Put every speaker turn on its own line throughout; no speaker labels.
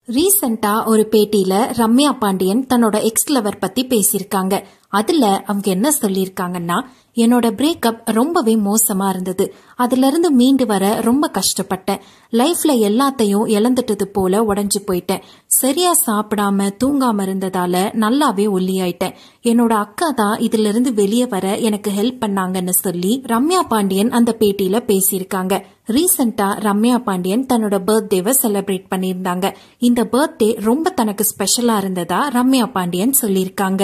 ரீசெண்டா ஒரு பேட்டியில ரம்யா பாண்டியன் தன்னோட எக்ஸ் லவர் பத்தி பேசியிருக்காங்க அதுல அவங்க என்ன சொல்லியிருக்காங்கன்னா என்னோட பிரேக்கப் ரொம்பவே மோசமா இருந்தது அதுல இருந்து மீண்டு வர ரொம்ப கஷ்டப்பட்டேன் லைஃப்ல எல்லாத்தையும் இழந்துட்டது போல உடைஞ்சு போயிட்டேன் சரியா சாப்பிடாம தூங்காம இருந்ததால நல்லாவே ஒல்லியாயிட்டேன் என்னோட அக்கா தான் இதுல இருந்து வெளியே வர எனக்கு ஹெல்ப் பண்ணாங்கன்னு சொல்லி ரம்யா பாண்டியன் அந்த பேட்டியில பேசியிருக்காங்க ரீசெண்டா ரம்யா பாண்டியன் தன்னோட பர்த்டேவை செலிப்ரேட் பண்ணியிருந்தாங்க இந்த பர்த்டே ரொம்ப தனக்கு ஸ்பெஷலா இருந்ததா ரம்யா பாண்டியன் சொல்லியிருக்காங்க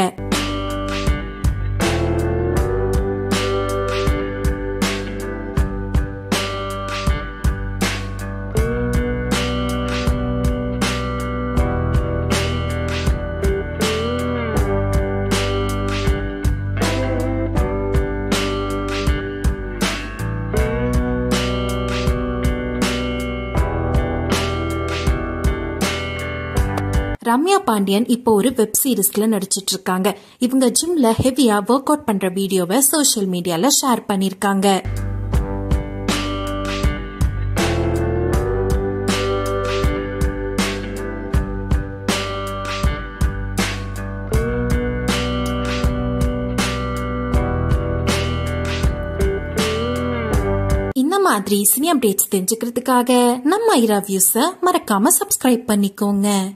ரம்யா பாண்டியன் இப்போ ஒரு வெப் சீரிஸ்ல நடிச்சிட்டு இருக்காங்க இவங்க ஜிம்ல ஹெவியா ஒர்க் அவுட் பண்ற வீடியோவை சோஷியல் மீடியால ஷேர் பண்ணிருக்காங்க இந்த மாதிரி சினி அப்டேட்ஸ் தெரிஞ்சுக்கிறதுக்காக நம்ம ஐரா வியூஸை மறக்காம சப்ஸ்கிரைப் பண்ணிக்கோங்க